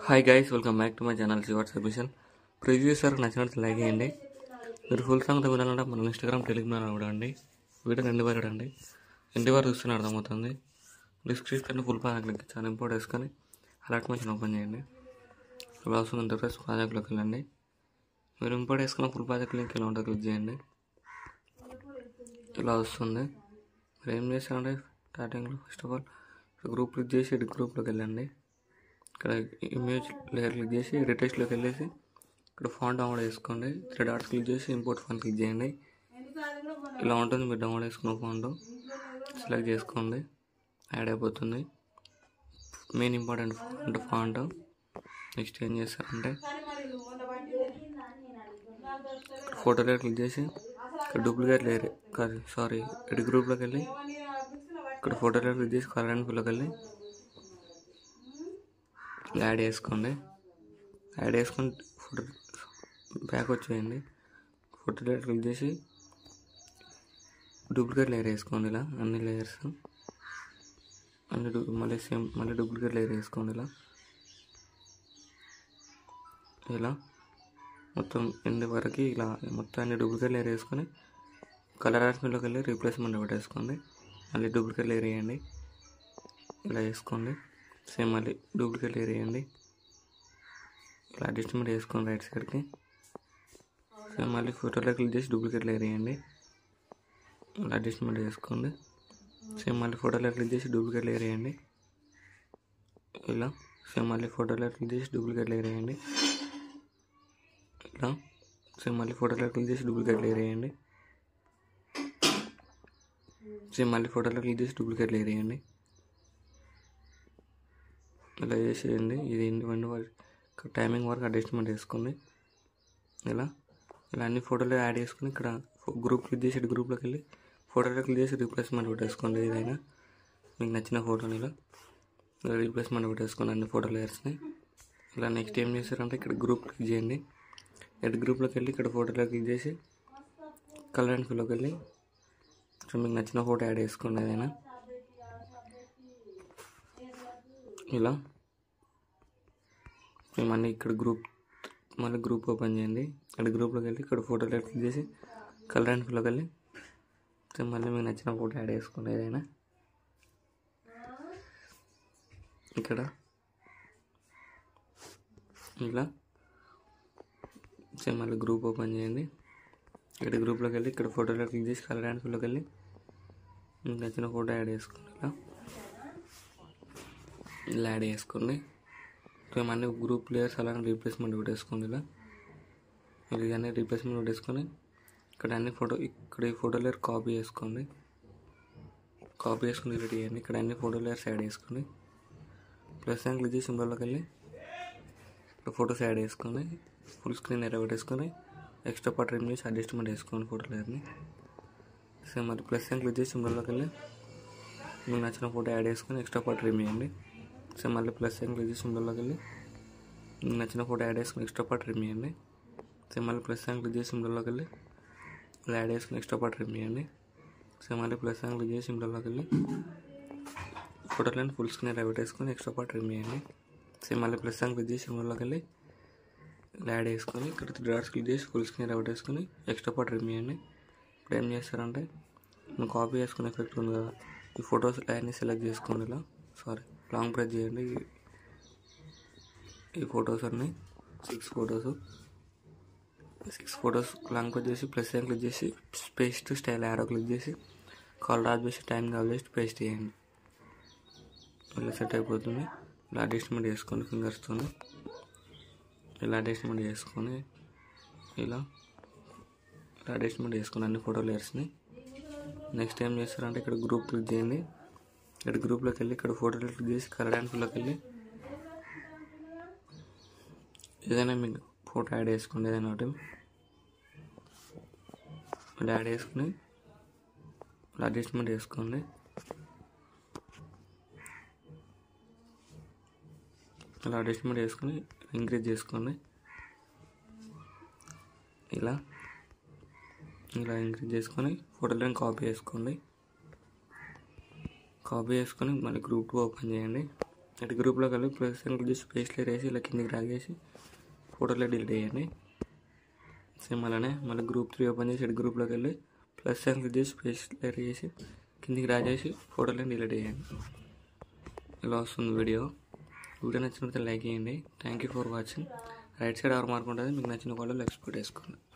hi guys welcome back to my channel శివాట్ submission preview sir నచ్చినట్టు like చేయండి మీరు ఫుల్ సాంగ్ వినాలంటే మన ఇన్స్టాగ్రామ్ టెలిగ్రామ్ కూడా అండి వీడియో రెండు వారు అండి ఇంటి వారు చూస్తూనే అర్థమవుతుంది డిస్క్రిప్షన్ ఫుల్ ప్రాజెక్ట్ లింక్ చాలా ఇంపోర్ట్ వేసుకొని అలాంటి మంచి ఓపెన్ చేయండి ఇలా వస్తుంది ఇంటర్ఫేస్ ప్రాజెక్ట్లోకి వెళ్ళండి మీరు ఇంపోర్ట్ వేసుకున్న ఫుల్ ప్రాజెక్ట్ లింక్ ఇలా ఉంటుంది క్లిక్ చేయండి ఇలా వస్తుంది మీరు ఏం చేస్తారంటే స్టార్టింగ్లో first of all group click చేసి ఎడిట్ గ్రూప్లోకి వెళ్ళండి ఇక్కడ ఇమేజ్ లేయర్ క్లిక్ చేసి రిటెస్ట్లోకి వెళ్ళేసి ఇక్కడ ఫాంట్ డౌన్లోడ్ చేసుకోండి త్రీ డాట్స్ క్లిక్ చేసి ఇంపోర్ట్ ఫాంట్ క్లిక్ చేయండి ఇలా ఉంటుంది మీరు డౌన్లోడ్ చేసుకున్న ఫాంట్ సెలెక్ట్ చేసుకోండి యాడ్ అయిపోతుంది main important font font next ఏం చేస్తారంటే ఫోటో లేయర్ క్లిక్ చేసి ఇక్కడ డూప్లికేట్ లేయర్ కాదు సారీ ఎడి గ్రూప్లోకి వెళ్ళి ఇక్కడ ఫోటో లేయర్ క్లిక్ చేసి కలర్ అండ్ ఫిల్లోకి వెళ్ళి యాడ్ చేసుకోండి యాడ్ చేసుకొని ఫోటో బ్యాక్ వచ్చేయండి ఫోటో లేయర్ క్లిక్ చేసి డూప్లికేట్ లేయర్ వేసుకోండి ఇలా అన్ని లేయర్స్ అన్ని డూ మళ్ళీ సేమ్ మళ్ళీ డూప్లికేట్ లేయర్ వేసుకోండి ఇలా ఇలా మొత్తం ఎండ్ వరకు ఇలా మొత్తం అన్ని డూప్లికేట్ లేయర్ వేసుకొని కలర్ ఆర్ట్స్లోకి వెళ్ళి రీప్లేస్మెంట్ పెట్టేసుకోండి మళ్ళీ డూప్లికేట్ లేయర్ వేయండి ఇలా వేసుకోండి సేమ్ మళ్ళీ డూప్లికేట్ లేయర్ వేయండి ఇలా అడ్జస్ట్మెంట్ వేసుకోండి రైట్ సైడ్కి సేమ్ మళ్ళీ ఫోటోలో క్లిక్ చేసి డూప్లికేట్ లేయర్ వేయండి ఇలా అడ్జస్ట్మెంట్ వేసుకోండి సేమ్ మళ్ళీ ఫోటోలో క్లిక్ చేసి డూప్లికేట్ లేయర్ వేయండి ఇలా సేమ్ మళ్ళీ ఫోటోలో క్లిక్ చేసి డూప్లికేట్ లేయర్ వేయండి ఇలా సేమ్ మళ్ళీ ఫోటోలో క్లిక్ చేసి డూప్లికేట్ లేయర్ వేయండి సేమ్ మళ్ళీ ఫోటోలో క్లిక్ చేసి డూప్లికేట్ లేయర్ వేయండి ఇలా చేసేయండి ఇది ఇవన్నీ వరకు టైమింగ్ వరకు అడ్జస్ట్మెంట్ వేసుకోండి ఇలా ఇలా అన్ని ఫోటోలు యాడ్ చేసుకుని ఇక్కడ గ్రూప్ క్లిక్ చేసి ఇటు గ్రూప్లోకి వెళ్ళి ఫోటోలో క్లిక్ చేసి రీప్లేస్మెంట్ పెట్టేసుకోండి ఏదైనా మీకు నచ్చిన ఫోటోని ఇలా రీప్లేస్మెంట్ పెట్టేసుకోండి అన్ని ఫోటో లేయర్స్ని ఇలా నెక్స్ట్ ఏం చేస్తారంటే ఇక్కడ గ్రూప్ క్లిక్ చేయండి ఎడ్ గ్రూప్లోకి వెళ్ళి ఇక్కడ ఫోటోలో క్లిక్ చేసి కలర్ అండ్ ఫిల్లోకి వెళ్ళి ఇక్కడ మీకు నచ్చిన ఫోటో యాడ్ చేసుకోండి ఏదైనా ఇలా మళ్ళీ ఇక్కడ గ్రూప్ మళ్ళీ గ్రూప్ ఓపెన్ చేయండి ఇక్కడ గ్రూప్లోకి వెళ్ళి ఇక్కడ ఫోటోలో క్లిక్ చేసి కలర్ అండ్ ఫిల్లోకి వెళ్ళి మళ్ళీ మీకు నచ్చిన ఫోటో యాడ్ చేసుకోండి ఏదైనా ఇక్కడ ఇలా సేమ్ మళ్ళీ గ్రూప్ ఓపెన్ చేయండి ఇక్కడ గ్రూప్లోకి వెళ్ళి ఇక్కడ ఫోటోలో క్లిక్ చేసి కలర్ అండ్ ఫిల్లోకి వెళ్ళి మీకు నచ్చిన ఫోటో యాడ్ చేసుకోండి ఇలా ఇలా యాడ్ చేసుకోండి మేము అన్ని గ్రూప్ ప్లేయర్స్ అలానే రీప్లేస్మెంట్ పెట్టేసుకోండి ఇలా ఇది అన్ని రీప్లేస్మెంట్ పెట్టేసుకొని ఇక్కడ అన్ని ఫోటో ఇక్కడ ఈ ఫోటో లేయర్ కాపీ చేసుకోండి కాపీ చేసుకుని డిలీట్ చేయండి ఇక్కడ అన్ని ఫోటో లేయర్స్ యాడ్ చేసుకోండి ప్లస్ అండ్ క్లిక్ చేసి సింబల్లోకి వెళ్ళి ఇక్కడ ఫొటోస్ యాడ్ చేసుకోండి ఫుల్ స్క్రీన్ ఎర్ర పెట్టేసుకొని ఎక్స్ట్రా పార్ట్ రిమూవ్ చేసి అడ్జస్ట్మెంట్ వేసుకోండి ఫోటో లేయర్ని సేమ్ మరి ప్లస్ అండ్ క్లిక్ చేసి సింబల్లోకి వెళ్ళి మీకు నచ్చిన ఫోటో యాడ్ చేసుకొని ఎక్స్ట్రా పార్ట్ రిమూవ్ చేయండి సో మళ్ళీ ప్లస్ సైన్ క్లిక్ చేసి సింబల్లోకి వెళ్ళి మీకు నచ్చిన ఫోటో యాడ్ చేసుకుని ఎక్స్ట్రా పార్ట్ రిమూవ్ చేయండి సో మళ్ళీ ప్లస్ సైన్ క్లిక్ చేసి సింబల్లోకి వెళ్ళి ఇలా యాడ్ చేసుకుని ఎక్స్ట్రా పార్ట్ రిమూవ్ చేయండి సో మళ్ళీ ప్లస్ సైన్ క్లిక్ చేసి సింబల్లోకి వెళ్ళి ఫోటోలను ఫుల్ స్క్రీన్ ఇలా పెట్టేసుకొని ఎక్స్ట్రా పార్ట్ రిమూవ్ చేయండి సో మళ్ళీ ప్లస్ సైన్ క్లిక్ చేసి సింబల్లోకి వెళ్ళి ఇలా యాడ్ చేసుకొని ఇక్కడ త్రీ డాట్స్ క్లిక్ చేసి ఫుల్ స్క్రీన్ ఇలా పెట్టేసుకొని ఎక్స్ట్రా పార్ట్ రిమూవ్ చేయండి ఇప్పుడు ఏం చేస్తారంటే మనం కాపీ చేసుకునే ఎఫెక్ట్ ఉంది కదా ఈ ఫొటోస్ అన్నీ సెలెక్ట్ చేసుకోండి ఇలా సారీ లాంగ్ ప్రెస్ చేయండి ఈ ఫొటోస్ అన్నీ six photos six photos long press చేసి ప్లస్ సైన్ క్లిక్ చేసి పేస్ట్ స్టైల్ యారో క్లిక్ చేసి కాల్ డ్రాప్ చేసి టైం కాల్ చేసి పేస్ట్ చేయండి ఇలా సెట్ అయిపోతుంది ఇలా అడ్జస్ట్మెంట్ చేసుకోండి ఫింగర్స్తో ఇలా అడ్జస్ట్మెంట్ చేసుకొని ఇలా ఇలా అడ్జస్ట్మెంట్ చేసుకోండి అన్ని ఫోటో లేయర్స్ని నెక్స్ట్ ఏం చేస్తారంటే ఇక్కడ గ్రూప్ క్లిక్ చేయండి ఇక్కడ గ్రూప్లోకి వెళ్ళి ఇక్కడ ఫోటో క్లిక్ చేసి కలర్ అండ్ ఫుల్లోకి వెళ్ళి ఏదైనా మీకు ఫోటో యాడ్ చేసుకోండి ఏదైనా ఒకటి ఇలా యాడ్ చేసుకుని ఇలా అడ్జస్ట్మెంట్ చేసుకోండి ఇలా అడ్జస్ట్మెంట్ చేసుకుని ఇంక్రీజ్ చేసుకోండి ఇలా ఇలా ఇంక్రీజ్ చేసుకొని ఫోటోలను కాపీ చేసుకోండి కాపీ చేసుకొని మళ్ళీ గ్రూప్ టూ ఓపెన్ చేయండి ఇటు గ్రూప్లోకి వెళ్ళి ప్లస్ క్లిక్ చేసి పేస్ట్ లేయర్ వేసి ఇలా కిందికి డ్రాగ్ చేసి ఫోటోలో డిలీట్ చేయండి సేమ్ అలానే మళ్ళీ గ్రూప్ త్రీ ఓపెన్ చేసి ఇటు గ్రూప్లోకి వెళ్ళి ప్లస్ సైన్ క్లిక్ చేసి పేస్ట్ లేయర్ చేసి కిందికి డ్రాగ్ చేసి ఫోటోలో డిలీట్ చేయండి ఇలా వస్తుంది వీడియో వీడియో నచ్చినట్లయితే లైక్ చేయండి thank you for watching right side ఎవరు మార్క్ ఉంటుంది మీకు నచ్చిన వాళ్ళు ఎక్స్పోర్ట్ వేసుకోండి